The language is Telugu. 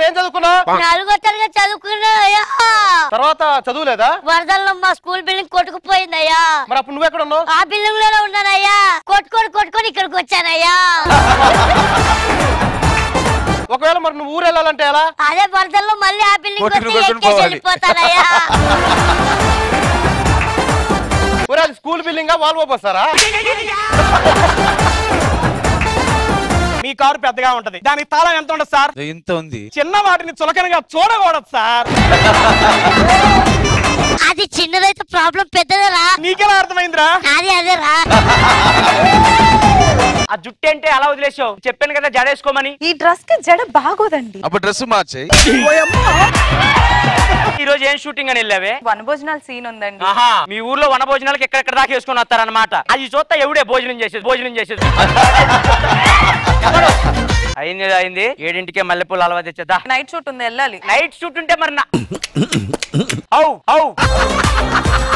ఏం చదువుకున్నావు నాలుగో తరగతి చదువుకున్నా అయ్యా తర్వాత చదువులేదా వరదల్లో మా స్కూల్ బిల్డింగ్ కొట్టుకుపోయిందయ్యా మరి అప్పుడు నువ్వు ఎక్కడ ఉన్నావు ఆ బిల్డింగ్ లోనే ఉన్నానయ్యా కొట్టుకొని కొట్టుకొని ఇక్కడికి వచ్చానయ్యా ఒకవేళ మరి నువ్వు ఊరు వెళ్ళాలంటే ఎలా అదే వరదల్లో మళ్ళీ ఆ బిల్డింగ్ కొట్టుకుని వచ్చి కొట్టుకుని ఎక్కేసి పోవాలి. వెళ్ళిపోతానయ్యా ఊరే అది స్కూల్ బిల్డింగ్ వాల్వో బస్సారా మీ కారు పెద్దగా ఉంటది దానికి తాళం ఎంత ఉండదు సార్ ఇంత ఉంది చిన్న వాటిని చులకనగా చూడకూడదు సార్ అది చిన్నదైతే ప్రాబ్లం పెద్దదేరా నీకెలా అర్థమైందిరా అది అదేరా ఆ జుట్టు అంటే అలా వదిలేసావు చెప్పాను కదా జడేసుకోమని ఈ డ్రెస్ కి జడ బాగోదండి అప్పుడు డ్రెస్ మార్చేయి ఈ రోజు ఏం షూటింగ్ అని వెళ్ళావే వనభోజనాల సీన్ ఉందండి ఆహా మీ ఊర్లో వన భోజనాలకు ఎక్కడెక్కడ దాకా వేసుకొని వస్తారనమాట అది చూస్తా ఎవడే భోజనం చేసేది భోజనం చేసేది ఎవడు? అయింది అయింది ఏడింటికే మల్లెపూలు అలవా తెచ్చేదా నైట్ షూట్ ఉంది వెళ్ళాలి నైట్ షూట్ ఉంటే మరి నా- ఔ ఔ